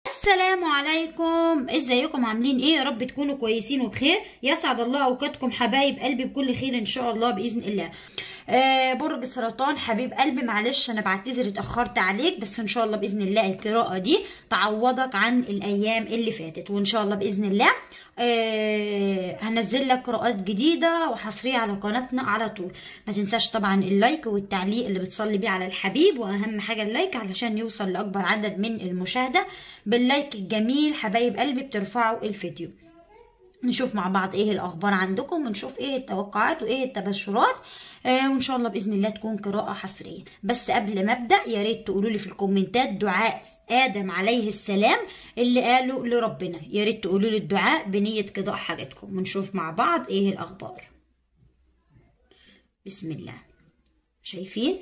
السلام عليكم ازيكم عاملين ايه يا رب تكونوا كويسين وبخير يسعد الله اوقاتكم حبايب قلبي بكل خير ان شاء الله باذن الله آه برج السرطان حبيب قلبي معلش انا بعتذر اتاخرت عليك بس ان شاء الله باذن الله القراءه دي تعوضك عن الايام اللي فاتت وان شاء الله باذن الله آه هنزل لك قراءات جديده وحصريه على قناتنا على طول ما تنساش طبعا اللايك والتعليق اللي بتصلي بيه على الحبيب واهم حاجه اللايك علشان يوصل لاكبر عدد من المشاهده باللايك الجميل حبايب قلبي بترفعوا الفيديو نشوف مع بعض ايه الاخبار عندكم ونشوف ايه التوقعات وايه التبشرات آه وان شاء الله باذن الله تكون قراءه حصريه بس قبل ما ابدا يا ريت تقولوا لي في الكومنتات دعاء ادم عليه السلام اللي قاله لربنا يا ريت تقولوا لي الدعاء بنيه قضاء حاجتكم ونشوف مع بعض ايه الاخبار بسم الله شايفين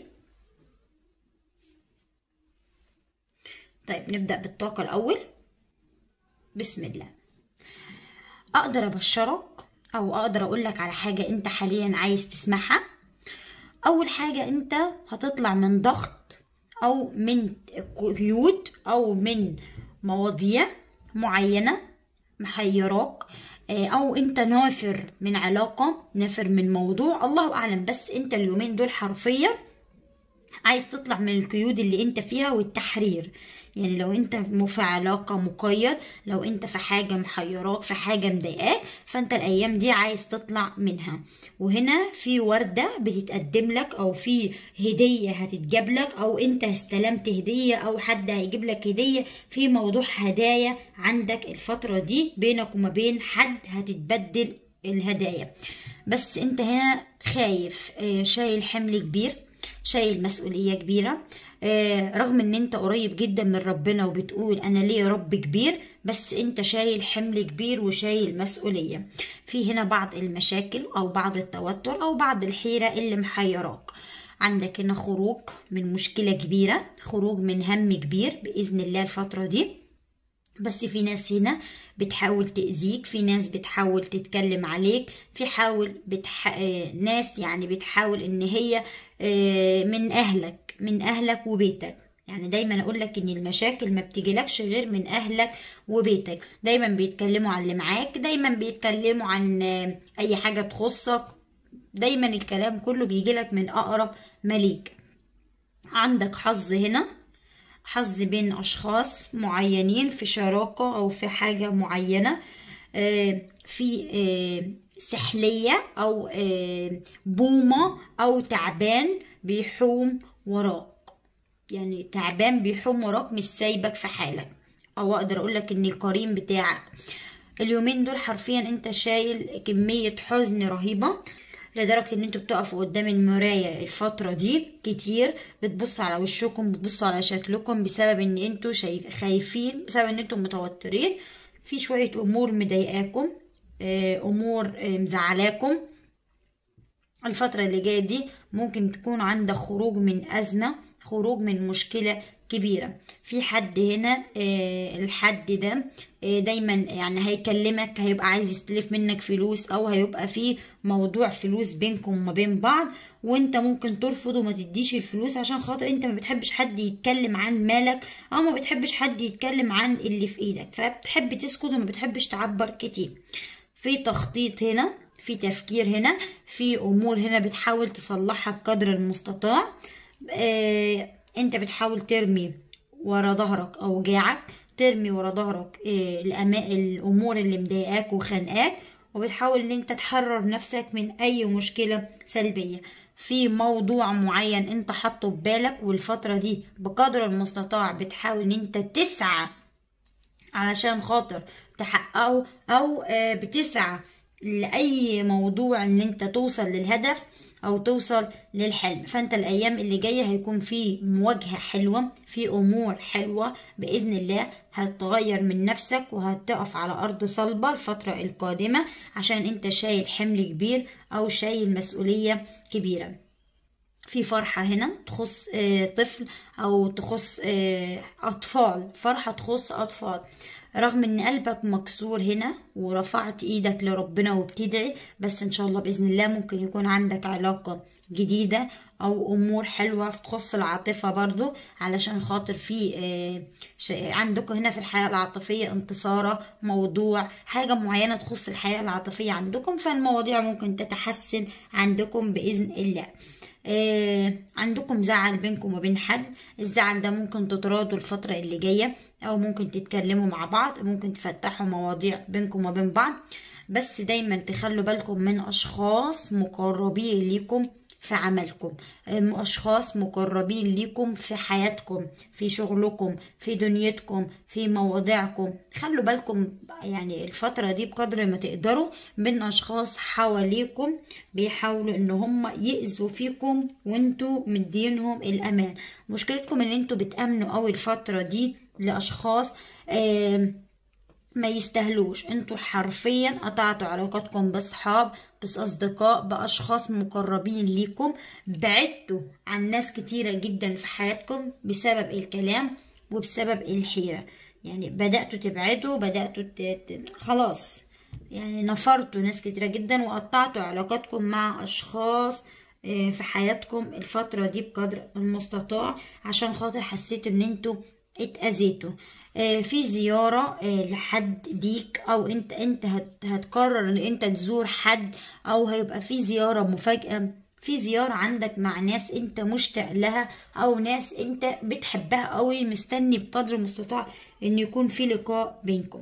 طيب نبدا بالطاقه الاول بسم الله اقدر ابشرك او اقدر اقول لك على حاجه انت حاليا عايز تسمعها اول حاجه انت هتطلع من ضغط او من قيود او من مواضيع معينه محيراك او انت نافر من علاقه نافر من موضوع الله اعلم بس انت اليومين دول حرفيا عايز تطلع من القيود اللي انت فيها والتحرير يعني لو انت في علاقة مقيد لو انت في حاجة محيراك في حاجة مضايقاك فانت الايام دي عايز تطلع منها وهنا في وردة بتتقدم لك او في هدية هتتجاب لك او انت استلمت هدية او حد هيجيب لك هدية في موضوع هدايا عندك الفترة دي بينك وما بين حد هتتبدل الهدايا بس انت هنا خايف شايل حمل كبير شايل مسؤولية كبيرة آه رغم ان انت قريب جدا من ربنا وبتقول انا ليه رب كبير بس انت شايل حمل كبير وشايل مسؤولية في هنا بعض المشاكل او بعض التوتر او بعض الحيرة اللي محيراك عندك هنا خروج من مشكلة كبيرة خروج من هم كبير بإذن الله الفترة دي بس في ناس هنا بتحاول تأذيك في ناس بتحاول تتكلم عليك في حاول بتح... ناس يعني بتحاول ان هي من اهلك من اهلك وبيتك يعني دايما اقول لك ان المشاكل ما بتجيلكش غير من اهلك وبيتك دايما بيتكلموا عن اللي معاك دايما بيتكلموا عن اي حاجة تخصك دايما الكلام كله بيجيلك من اقرب مليك عندك حظ هنا حظ بين أشخاص معينين في شراكة أو في حاجة معينة في سحلية أو بومة أو تعبان بيحوم وراك يعني تعبان بيحوم وراك مش سايبك في حالك أو أقدر أقولك إن القرين بتاعك اليومين دول حرفيا انت شايل كمية حزن رهيبة لدرجة ان انتوا بتقفوا قدام المراية الفترة دي كتير بتبصوا على وشكم بتبصوا على شكلكم بسبب ان انتوا خايفين بسبب ان انتوا متوترين في شوية امور مضايقاكم امور مزعلاكم الفترة اللي جاية دي ممكن تكون عندك خروج من ازمة خروج من مشكلة كبيرة في حد هنا الحد ده دايما يعني هيكلمك هيبقى عايز يستلف منك فلوس او هيبقى في موضوع فلوس بينكم وما بين بعض وانت ممكن ترفض وما تديش الفلوس عشان خاطر انت ما بتحبش حد يتكلم عن مالك او ما بتحبش حد يتكلم عن اللي في ايدك فبتحب تسكت وما بتحبش تعبر كتير في تخطيط هنا في تفكير هنا في امور هنا بتحاول تصلحها بقدر المستطاع آه انت بتحاول ترمي ورا ظهرك اوجاعك ترمي ورا ظهرك الامور اللي مضايقاك وخانقاك وبتحاول ان انت تحرر نفسك من اي مشكله سلبيه في موضوع معين انت حاطه في بالك والفتره دي بقدر المستطاع بتحاول ان انت تسعى علشان خاطر تحققه او بتسعى لاي موضوع ان انت توصل للهدف او توصل للحلم فانت الايام اللي جايه هيكون في مواجهه حلوه في امور حلوه باذن الله هتغير من نفسك وهتقف على ارض صلبه الفتره القادمه عشان انت شايل حمل كبير او شايل مسؤوليه كبيره في فرحة هنا تخص آه، طفل أو تخص آه، أطفال فرحة تخص أطفال رغم ان قلبك مكسور هنا ورفعت ايدك لربنا وبتدعي بس ان شاء الله باذن الله ممكن يكون عندك علاقه جديده او امور حلوه تخص العاطفه برضو علشان خاطر في آه، ش- عندكم هنا في الحياه العاطفيه انتصاره موضوع حاجه معينه تخص الحياه العاطفيه عندكم فالمواضيع ممكن تتحسن عندكم باذن الله آه، عندكم زعل بينكم وبين حد الزعل ده ممكن تتراضوا الفترة اللي جاية أو ممكن تتكلموا مع بعض ممكن تفتحوا مواضيع بينكم وبين بعض بس دايما تخلوا بالكم من أشخاص مقربين ليكم في عملكم أم أشخاص مقربين ليكم في حياتكم في شغلكم في دنيتكم في مواضيعكم خلوا بالكم يعني الفترة دي بقدر ما تقدروا من أشخاص حواليكم بيحاولوا إن هم يأذوا فيكم وانتوا مدينهم الأمان مشكلتكم إن انتوا بتأمنوا أوي الفترة دي لأشخاص آم ما يستاهلوش انتوا حرفيا قطعتوا علاقاتكم باصحاب باصدقاء باشخاص مقربين ليكم بعدتوا عن ناس كتيرة جدا في حياتكم بسبب الكلام وبسبب الحيرة يعني بدأتوا تبعدوا بدأتوا ت... ت... خلاص يعني نفرتوا ناس كتيرة جدا وقطعتوا علاقاتكم مع أشخاص آه، في حياتكم الفترة دي بقدر المستطاع عشان خاطر حسيتوا ان انتوا اتأذيتوا آه، في زيارة آه، لحد ليك او انت انت هت- هتقرر ان انت تزور حد او هيبقى في زيارة مفاجأة في زيارة عندك مع ناس انت مشتاق لها او ناس انت بتحبها قوي مستني بقدر المستطاع ان يكون في لقاء بينكم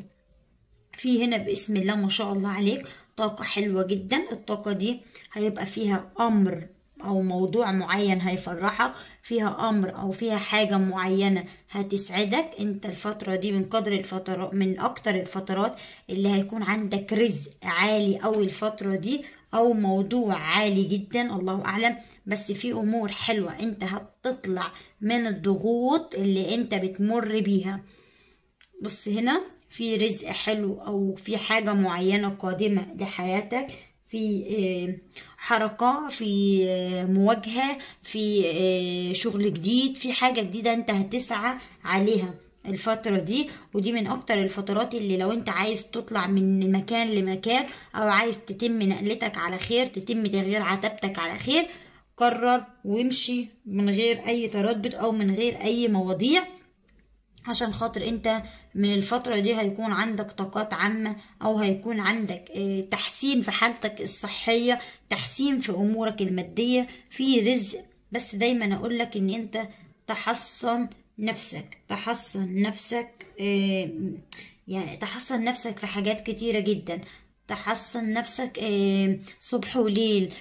في هنا باسم الله ما شاء الله عليك طاقة حلوة جدا الطاقة دي هيبقى فيها أمر أو موضوع معين هيفرحك فيها أمر أو فيها حاجة معينة هتسعدك انت الفترة دي من قدر الفترات من أكتر الفترات اللي هيكون عندك رزق عالي أوي الفترة دي أو موضوع عالي جدا الله أعلم بس في أمور حلوة انت هتطلع من الضغوط اللي انت بتمر بيها بص هنا في رزق حلو او في حاجة معينة قادمة لحياتك في آه، حركة في آه، مواجهة في آه، شغل جديد في حاجة جديدة انت هتسعى عليها الفترة دي ودي من اكتر الفترات اللي لو انت عايز تطلع من مكان لمكان او عايز تتم نقلتك على خير تتم تغيير عتبتك على خير قرر وامشي من غير اي تردد او من غير اي مواضيع عشان خاطر انت من الفترة دي هيكون عندك طاقات عامة او هيكون عندك اه، تحسين في حالتك الصحية تحسين في امورك المادية في رزق بس دايما اقولك ان انت تحصن نفسك تحصن نفسك اه، يعني تحصن نفسك في حاجات كتيرة جدا تحصن نفسك اه، صبح وليل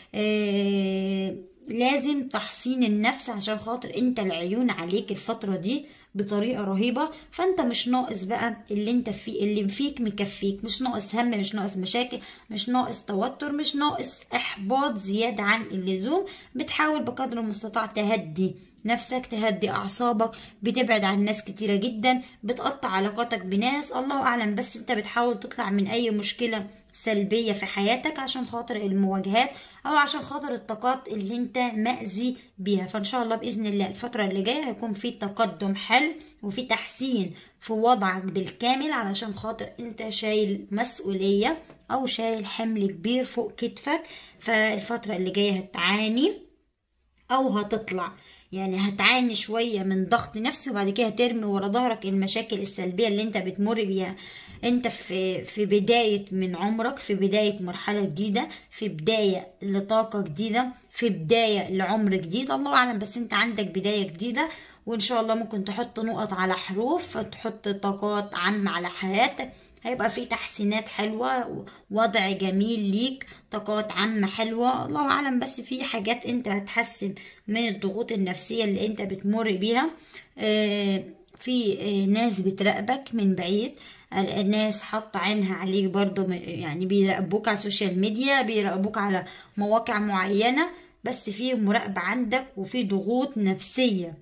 اه، لازم تحصين النفس عشان خاطر انت العيون عليك الفترة دي بطريقة رهيبة فانت مش ناقص بقى اللي انت فيه اللي فيك مكفيك مش ناقص هم مش ناقص مشاكل مش ناقص توتر مش ناقص احباط زيادة عن اللزوم بتحاول بقدر المستطاع تهدي نفسك تهدي اعصابك بتبعد عن ناس كتيرة جدا بتقطع علاقاتك بناس الله اعلم بس انت بتحاول تطلع من اي مشكلة سلبية في حياتك عشان خاطر المواجهات او عشان خاطر الطاقات اللي انت مأذي بيها فان شاء الله باذن الله الفترة اللي جاية هيكون في تقدم حلو وفي تحسين في وضعك بالكامل علشان خاطر انت شايل مسؤولية او شايل حمل كبير فوق كتفك فالفترة اللي جاية هتعاني او هتطلع يعني هتعاني شوية من ضغط نفسي وبعد كده هترمي ورا ظهرك المشاكل السلبية اللي انت بتمر بيها انت في في بداية من عمرك في بداية مرحلة جديدة في بداية لطاقة جديدة في بداية لعمر جديد الله اعلم بس انت عندك بداية جديدة وان شاء الله ممكن تحط نقط على حروف تحط طاقات عامة على حياتك هيبقى في تحسينات حلوة وضع جميل ليك طاقات عامة حلوة الله أعلم بس في حاجات أنت هتحسن من الضغوط النفسية اللي أنت بتمر بيها آه، في آه، ناس بتراقبك من بعيد الناس حاطة عينها عليك برضو م- يعني بيراقبوك على السوشيال ميديا بيراقبوك على مواقع معينة بس في مراقبة عندك وفي ضغوط نفسية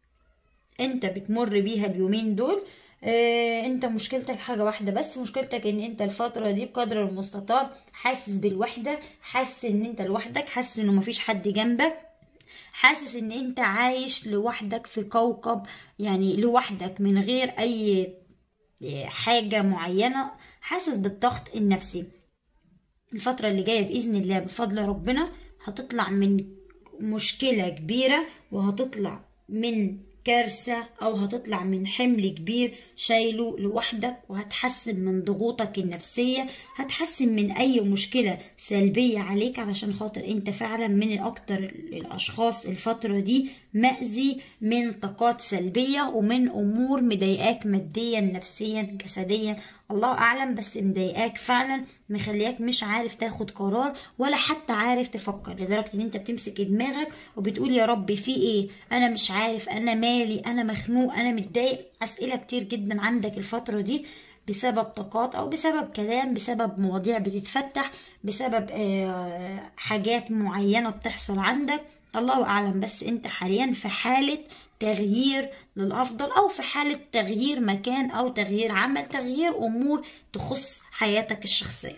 انت بتمر بيها اليومين دول اه انت مشكلتك حاجة واحدة بس مشكلتك ان انت الفترة دي بقدر المستطاع حاسس بالوحدة حاسس ان انت لوحدك حاسس انه مفيش حد جنبك حاسس ان انت عايش لوحدك في كوكب يعني لوحدك من غير اي حاجة معينة حاسس بالضغط النفسي الفترة اللي جاية بإذن الله بفضل ربنا هتطلع من مشكلة كبيرة وهتطلع من كارثة أو هتطلع من حمل كبير شايله لوحدك وهتحسن من ضغوطك النفسية هتحسن من أي مشكلة سلبية عليك علشان خاطر أنت فعلا من أكتر الأشخاص الفترة دي مأذي من طاقات سلبية ومن أمور مضايقاك ماديا نفسيا جسديا الله اعلم بس مضايقاك فعلا مخلياك مش عارف تاخد قرار ولا حتى عارف تفكر لدرجه ان انت بتمسك دماغك وبتقول يا رب في ايه انا مش عارف انا مالي انا مخنوق انا متضايق اسئله كتير جدا عندك الفتره دي بسبب طاقات او بسبب كلام بسبب مواضيع بتتفتح بسبب حاجات معينه بتحصل عندك الله اعلم بس انت حاليا في حاله تغيير للافضل او في حاله تغيير مكان او تغيير عمل تغيير امور تخص حياتك الشخصيه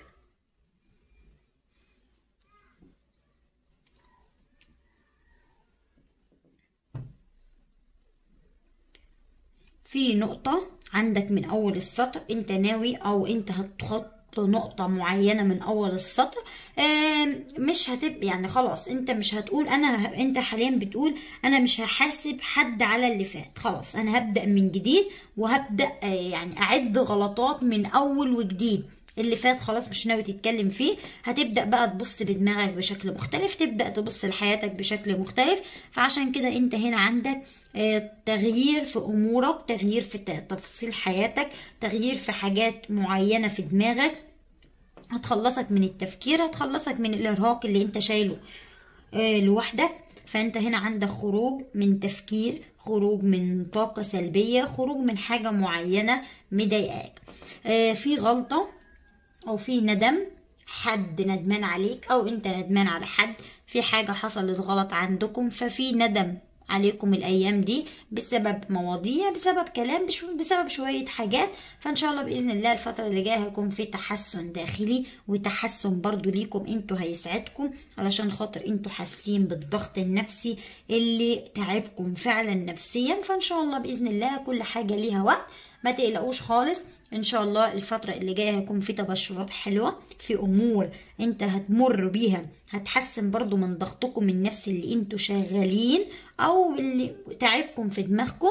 في نقطه عندك من اول السطر انت ناوي او انت هتخط نقطة معينة من أول السطر مش هتبقى يعني خلاص أنت مش هتقول أنا أنت حاليا بتقول أنا مش هحاسب حد على اللي فات خلاص أنا هبدأ من جديد وهبدأ يعني أعد غلطات من أول وجديد اللي فات خلاص مش ناوي تتكلم فيه هتبدا بقى تبص بدماغك بشكل مختلف تبدا تبص لحياتك بشكل مختلف فعشان كده انت هنا عندك تغيير في امورك تغيير في تفاصيل حياتك تغيير في حاجات معينه في دماغك هتخلصك من التفكير هتخلصك من الارهاق اللي انت شايله لوحدك فانت هنا عندك خروج من تفكير خروج من طاقة سلبية خروج من حاجة معينة مضايقاك في غلطة او في ندم حد ندمان عليك او انت ندمان على حد في حاجة حصلت غلط عندكم ففي ندم عليكم الايام دي بسبب مواضيع بسبب كلام بسبب شويه حاجات فان شاء الله باذن الله الفتره اللي جايه هيكون في تحسن داخلي وتحسن برضو ليكم انتوا هيسعدكم علشان خاطر انتوا حاسين بالضغط النفسي اللي تعبكم فعلا نفسيا فان شاء الله باذن الله كل حاجه ليها وقت ما تقلقوش خالص ان شاء الله الفتره اللي جايه هيكون في تبشرات حلوه في امور انت هتمر بيها هتحسن برضو من ضغطكم النفسي اللي انتوا شغالين او اللي تعبكم في دماغكم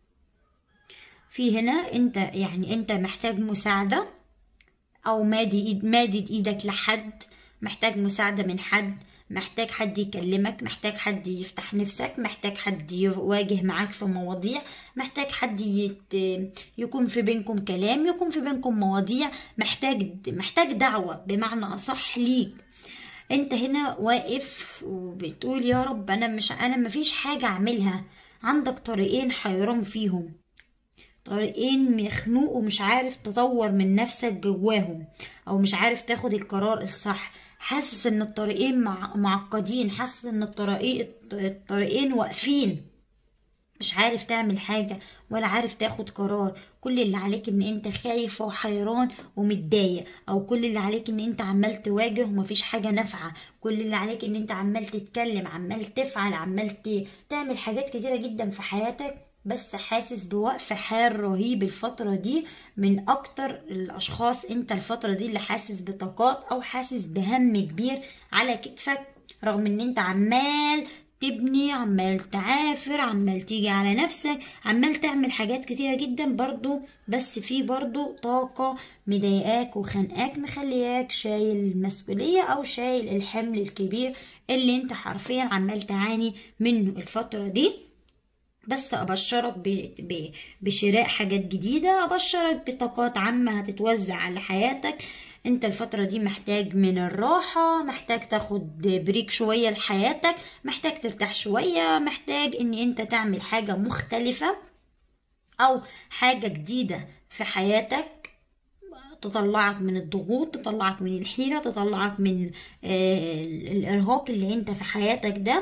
في هنا انت يعني انت محتاج مساعده او مادي ايد مادد ايدك لحد محتاج مساعده من حد محتاج حد يكلمك محتاج حد يفتح نفسك محتاج حد يواجه معاك في مواضيع محتاج حد يت... يكون في بينكم كلام يكون في بينكم مواضيع محتاج محتاج دعوة بمعنى أصح ليك انت هنا واقف وبتقول يا رب انا مش انا مفيش حاجة اعملها عندك طريقين حيران فيهم طريقين مخنوق ومش عارف تطور من نفسك جواهم او مش عارف تاخد القرار الصح حاسس ان الطريقين مع... معقدين حاسس ان الطريق الطريقين واقفين مش عارف تعمل حاجة ولا عارف تاخد قرار كل اللي عليك ان انت خايف وحيران ومتضايق او كل اللي عليك ان انت عمال تواجه ومفيش حاجة نافعة كل اللي عليك ان انت عمال تتكلم عمال تفعل عمال تعمل حاجات كتيرة جدا في حياتك بس حاسس بوقف حال رهيب الفترة دي من أكتر الأشخاص أنت الفترة دي اللي حاسس بطاقات أو حاسس بهم كبير على كتفك رغم أن أنت عمال تبني عمال تعافر عمال تيجي على نفسك عمال تعمل حاجات كتيرة جدا برضو بس في برضو طاقة مضايقاك وخانقاك مخلياك شايل المسؤولية أو شايل الحمل الكبير اللي انت حرفيا عمال تعاني منه الفترة دي بس ابشرك ب... ب... بشراء حاجات جديده ابشرك بطاقات عامه هتتوزع على حياتك انت الفتره دي محتاج من الراحه محتاج تاخد بريك شويه لحياتك محتاج ترتاح شويه محتاج ان انت تعمل حاجه مختلفه او حاجه جديده في حياتك تطلعك من الضغوط تطلعك من الحيرة تطلعك من آه الإرهاق اللي انت في حياتك ده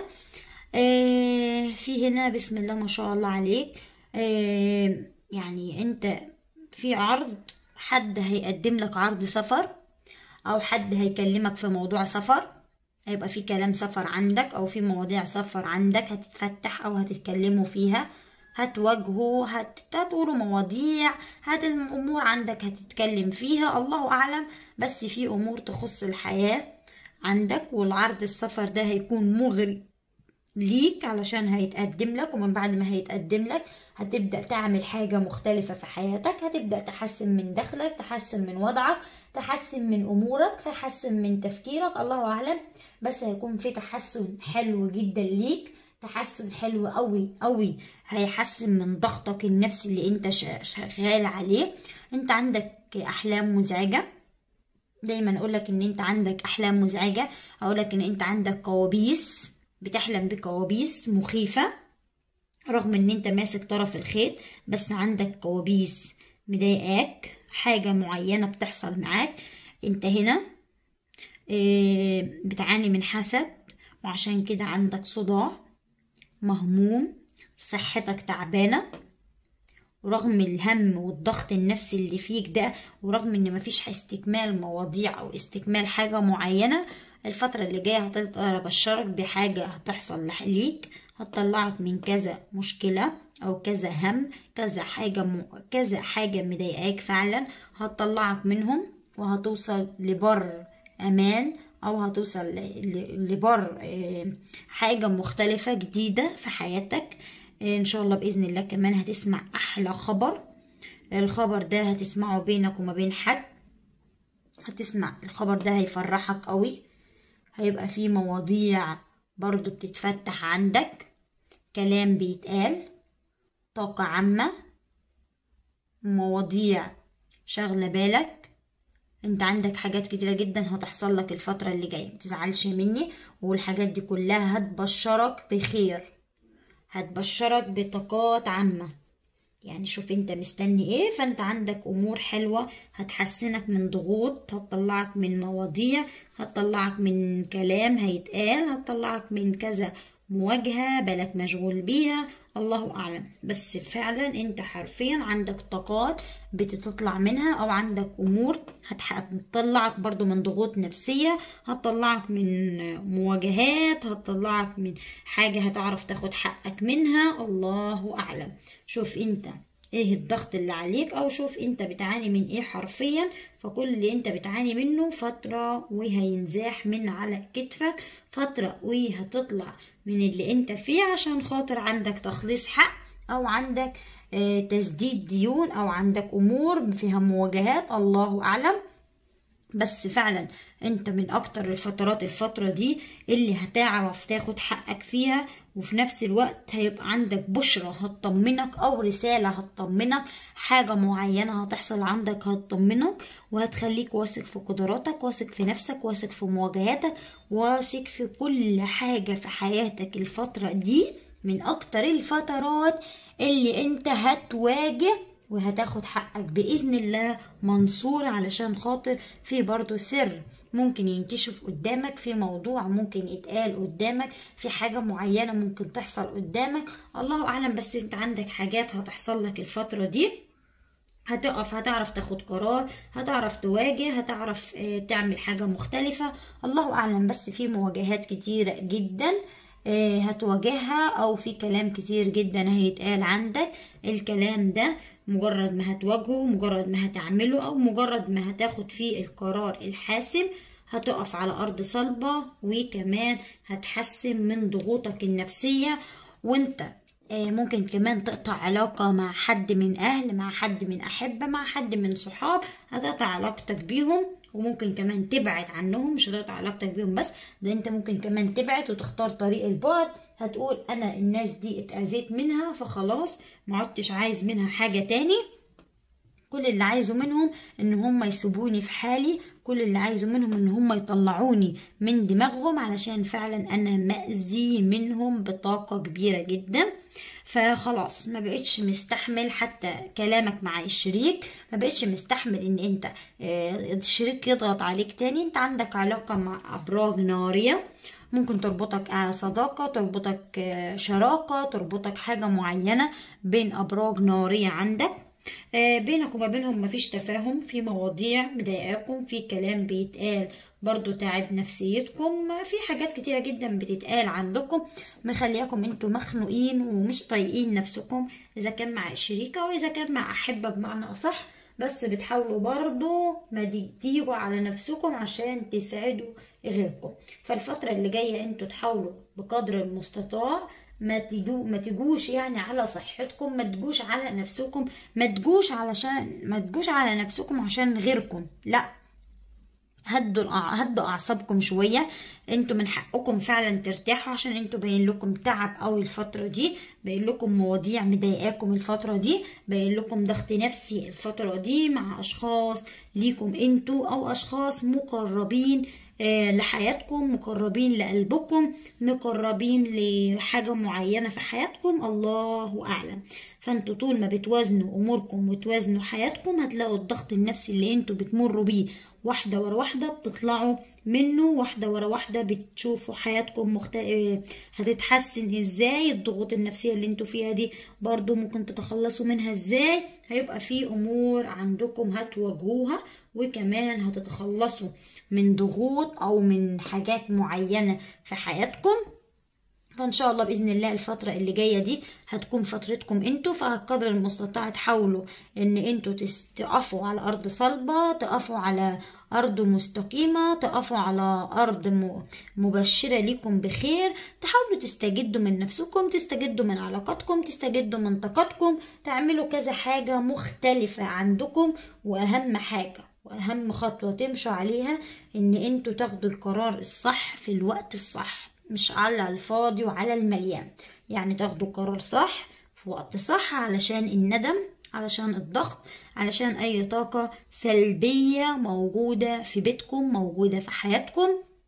آه في هنا بسم الله ما شاء الله عليك آه يعني انت في عرض حد هيقدم لك عرض سفر او حد هيكلمك في موضوع سفر هيبقى في كلام سفر عندك او في مواضيع سفر عندك هتتفتح او هتتكلموا فيها هتواجهوا هت... هتقولوا مواضيع هات الامور عندك هتتكلم فيها الله اعلم بس في امور تخص الحياة عندك والعرض السفر ده هيكون مغري ليك علشان هيتقدم لك ومن بعد ما هيتقدم لك هتبدأ تعمل حاجة مختلفة في حياتك هتبدأ تحسن من دخلك تحسن من وضعك تحسن من أمورك تحسن من تفكيرك الله أعلم بس هيكون في تحسن حلو جدا ليك تحسن حلو قوي قوي هيحسن من ضغطك النفسي اللي انت شغال عليه انت عندك احلام مزعجه دايما اقولك ان انت عندك احلام مزعجه اقولك ان انت عندك كوابيس بتحلم بكوابيس مخيفه رغم ان انت ماسك طرف الخيط بس عندك كوابيس مضايقاك حاجه معينه بتحصل معاك انت هنا بتعاني من حسد وعشان كده عندك صداع مهموم صحتك تعبانة ورغم الهم والضغط النفسي اللي فيك ده ورغم ان مفيش استكمال مواضيع او استكمال حاجة معينة الفترة اللي جاية هتقدر ابشرك بحاجة هتحصل ليك هتطلعك من كذا مشكلة او كذا هم كذا حاجة م... كذا حاجة مضايقاك فعلا هتطلعك منهم وهتوصل لبر امان او هتوصل لبر حاجة مختلفة جديدة في حياتك ان شاء الله باذن الله كمان هتسمع احلى خبر الخبر ده هتسمعه بينك وما بين حد هتسمع الخبر ده هيفرحك قوي هيبقى فيه مواضيع برضو بتتفتح عندك كلام بيتقال طاقة عامة مواضيع شغلة بالك انت عندك حاجات كتيرة جدا هتحصل لك الفترة اللي جاية متزعلش مني والحاجات دي كلها هتبشرك بخير هتبشرك بطاقات عامة يعني شوف انت مستني ايه فانت عندك امور حلوة هتحسنك من ضغوط هتطلعك من مواضيع هتطلعك من كلام هيتقال هتطلعك من كذا مواجهة بالك مشغول بيها الله أعلم بس فعلا انت حرفيا عندك طاقات بتطلع منها أو عندك أمور هتطلعك برضو من ضغوط نفسية هتطلعك من مواجهات هتطلعك من حاجة هتعرف تاخد حقك منها الله أعلم شوف انت ايه الضغط اللي عليك او شوف انت بتعاني من ايه حرفيا فكل اللي انت بتعاني منه فترة وهينزاح من على كتفك فترة وهتطلع من اللي انت فيه عشان خاطر عندك تخليص حق او عندك اه تسديد ديون او عندك امور فيها مواجهات الله اعلم بس فعلا انت من اكتر الفترات الفترة دي اللي هتعرف تاخد حقك فيها وفي نفس الوقت هيبقى عندك بشرة هتطمنك او رسالة هتطمنك حاجة معينة هتحصل عندك هتطمنك وهتخليك واثق في قدراتك واثق في نفسك واثق في مواجهاتك واثق في كل حاجة في حياتك الفترة دي من اكتر الفترات اللي انت هتواجه وهتاخد حقك بإذن الله منصور علشان خاطر في برضو سر ممكن ينكشف قدامك في موضوع ممكن يتقال قدامك في حاجة معينة ممكن تحصل قدامك الله أعلم بس انت عندك حاجات هتحصل لك الفترة دي هتقف هتعرف تاخد قرار هتعرف تواجه هتعرف تعمل حاجة مختلفة الله أعلم بس في مواجهات كتيرة جدا هتواجهها او في كلام كتير جدا هيتقال عندك الكلام ده مجرد ما هتواجهه مجرد ما هتعمله او مجرد ما هتاخد فيه القرار الحاسم هتقف على ارض صلبة وكمان هتحسن من ضغوطك النفسية وانت ممكن كمان تقطع علاقة مع حد من أهل مع حد من أحبة مع حد من صحاب هتقطع علاقتك بيهم وممكن كمان تبعد عنهم مش هتقطع علاقتك بيهم بس ده انت ممكن كمان تبعد وتختار طريق البعد هتقول انا الناس دي اتأذيت منها فخلاص ما عدتش عايز منها حاجة تاني كل اللي عايزه منهم ان هم يسيبوني في حالي كل اللي عايزه منهم ان هم يطلعوني من دماغهم علشان فعلا انا مأذي منهم بطاقة كبيرة جدا فخلاص ما بقتش مستحمل حتى كلامك مع الشريك ما بقتش مستحمل ان انت الشريك يضغط عليك تاني انت عندك علاقة مع ابراج نارية ممكن تربطك صداقة تربطك شراكة تربطك حاجة معينة بين أبراج نارية عندك آه، بينك وما بينهم مفيش تفاهم في مواضيع مضايقاكم في كلام بيتقال برضو تعب نفسيتكم في حاجات كتيرة جدا بتتقال عندكم مخلياكم انتوا مخنوقين ومش طايقين نفسكم اذا كان مع الشريكة واذا كان مع احبة بمعنى اصح بس بتحاولوا برضو ما تيجوا على نفسكم عشان تسعدوا غيركم فالفترة اللي جاية انتوا تحاولوا بقدر المستطاع ما تجو ما تجوش يعني على صحتكم ما تجوش على نفسكم ما تجوش علشان ما تجوش على نفسكم عشان غيركم لا هدوا الأع- هدوا اعصابكم شويه انتوا من حقكم فعلا ترتاحوا عشان انتوا باين لكم تعب قوي الفتره دي باين لكم مواضيع مضايقاكم الفتره دي باين لكم ضغط نفسي الفتره دي مع اشخاص ليكم انتوا او اشخاص مقربين آه، لحياتكم مقربين لقلبكم مقربين لحاجة معينة في حياتكم الله أعلم فانتوا طول ما بتوازنوا أموركم وتوازنوا حياتكم هتلاقوا الضغط النفسي اللي انتوا بتمروا بيه واحدة ورا واحدة بتطلعوا منه واحدة ورا واحدة بتشوفوا حياتكم مخت... آه، هتتحسن ازاي الضغوط النفسية اللي انتوا فيها دي برضو ممكن تتخلصوا منها ازاي هيبقى في امور عندكم هتواجهوها وكمان هتتخلصوا من ضغوط او من حاجات معينة في حياتكم فان شاء الله باذن الله الفتره اللي جايه دي هتكون فترتكم انتوا فقدر المستطاع تحاولوا ان انتوا تس- تقفوا على ارض صلبه تقفوا على ارض مستقيمه تقفوا على ارض م- مبشره ليكم بخير تحاولوا تستجدوا من نفسكم تستجدوا من علاقاتكم تستجدوا من طاقتكم تعملوا كذا حاجه مختلفه عندكم واهم حاجه واهم خطوه تمشوا عليها ان انتوا تاخدوا القرار الصح في الوقت الصح مش على الفاضي وعلى المليان يعني تاخدوا قرار صح في وقت صح علشان الندم علشان الضغط علشان اي طاقة سلبية موجودة في بيتكم موجودة في حياتكم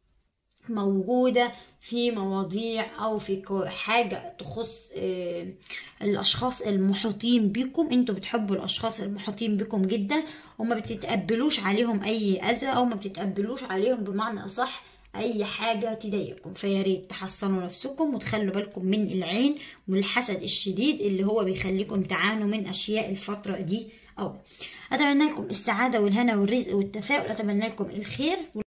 موجودة في مواضيع أو في كو- حاجة تخص آه، الأشخاص المحيطين بكم انتوا بتحبوا الأشخاص المحيطين بكم جدا وما بتتقبلوش عليهم أي أذى أو ما بتتقبلوش عليهم بمعنى أصح أي حاجة تضايقكم فيا ريت تحصنوا نفسكم وتخلوا بالكم من العين والحسد الشديد اللي هو بيخليكم تعانوا من أشياء الفترة دي أو أتمنى لكم السعادة والهنا والرزق والتفاؤل أتمنى لكم الخير